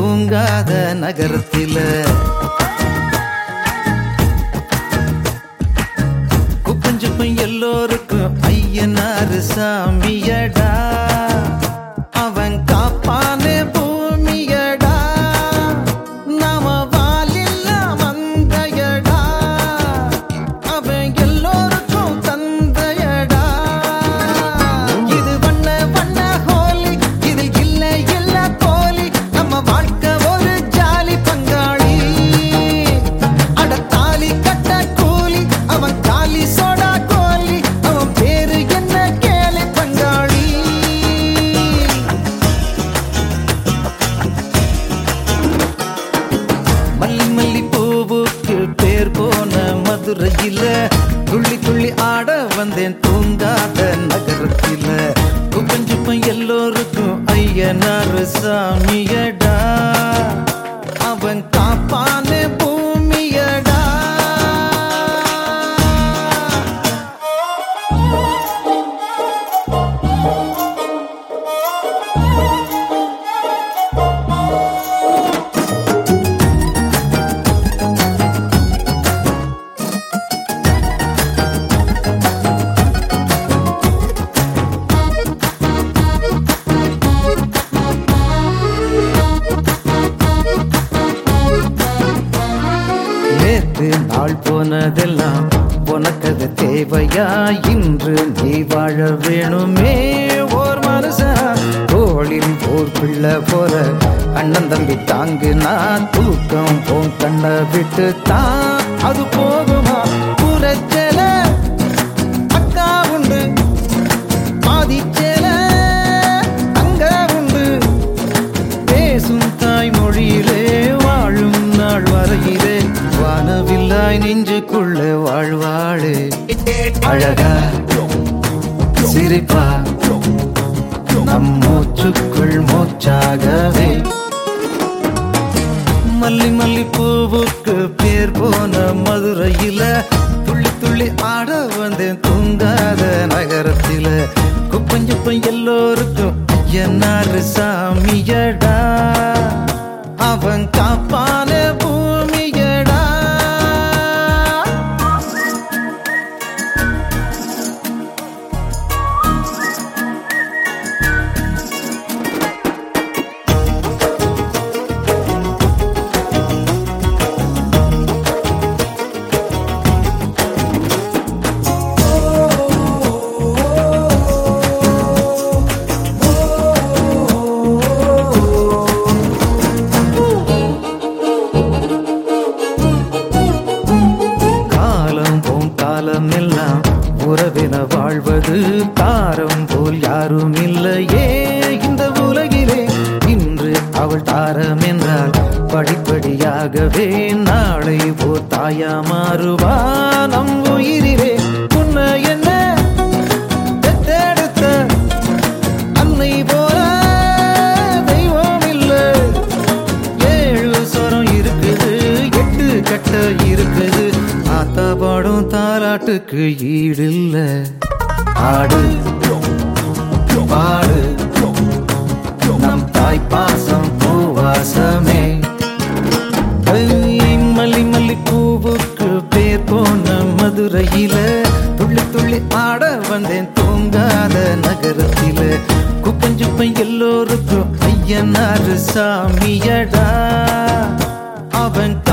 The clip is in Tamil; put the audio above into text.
தூங்காத நகரத்தில குப்பஞ்சுப்பம் எல்லோருக்கும் ஐயனாரு சாமியடா அவன் காப்பானே பூமியடா நாம வாலில்ல வந்தையடா அவன் எல்லோருக்கும் தந்தையடா இது வண்ண வண்ண ஹோலி இது இல்ல இல்ல போலி நம்ம வாழ்க்கை ஒரு ஜாலி பங்காளி அட தாலி கட்ட கூலி அவன் காலி சோடா கோலி அவன் பேரு என்ன கேளு பங்காளி மல்லி மல்லி பூவுக்கு பேர் போன மதுரையில துள்ளி துள்ளி ஆட வந்தேன் தூங்காத நகரத்தில குப்பஞ்சுப்பம் எல்லோருக்கும் ஐயனார் சாமியடா அவன் காப்பானே பூமியடா நேற்று நாள் போனதெல்லாம் உனக்கது தேவையா இன்று நீ வாழ வேணுமே ஓர் மனுஷன் தோளில் ஓர் பிள்ளை போல அண்ணன் தம்பி தாங்கு நான் தூக்கம் போன் கண்ண விட்டு தான் அது போகுமா புறச்சல அக்கா உண்டு பாதிச்சல அங்க உண்டு பேசும் தாய்மொழியிலே வாழும் நாள் வரையிலே வானவில்லாய் நெஞ்சுக்குள்ள வாழ்வாடு அழகா சிரிப்பா நம் மூச்சுக்குள் மூச்சாகவே மல்லி மல்லி பூவுக்கு பேர் போன மதுரையில துள்ளி துள்ளி ஆட வந்தேன் தூங்காத நகரத்தில குப்பஞ்சுப்பம் எல்லோருக்கும் என்னாரு சாமியடா அவன் காப்பான பூமியடா காலம் போம் காலம் எல்லாம் உறவின வாழ்வது தாரம் போல் யாரும் இல்லையே இந்த உலகிலே இன்று அவள் தாரம் என்றால் படிப்படியாகவே நாளை ஓர் தாயா மாறுவா நம் உயிரிலே உன்னை என்ன பெத்தெடுத்த அன்னை போல தெய்வம் இல்லை ஏழு சொரம் இருக்குது எட்டு கட்ட இருக்குது ஆத்தா பாடும் தாலாட்டுக்கு ஈடில்ல ஆடு பாடு நம் தாய் பாசம் பூவாசமே ஐ, மல்லி மல்லி பூவுக்கு பேர் போன மதுரையில துள்ளி துள்ளி ஆட வந்தேன் தூங்காத நகரத்தில குப்பஞ்சுப்பம் எல்லோருக்கும் ஐயனாரு சாமியடா அவன்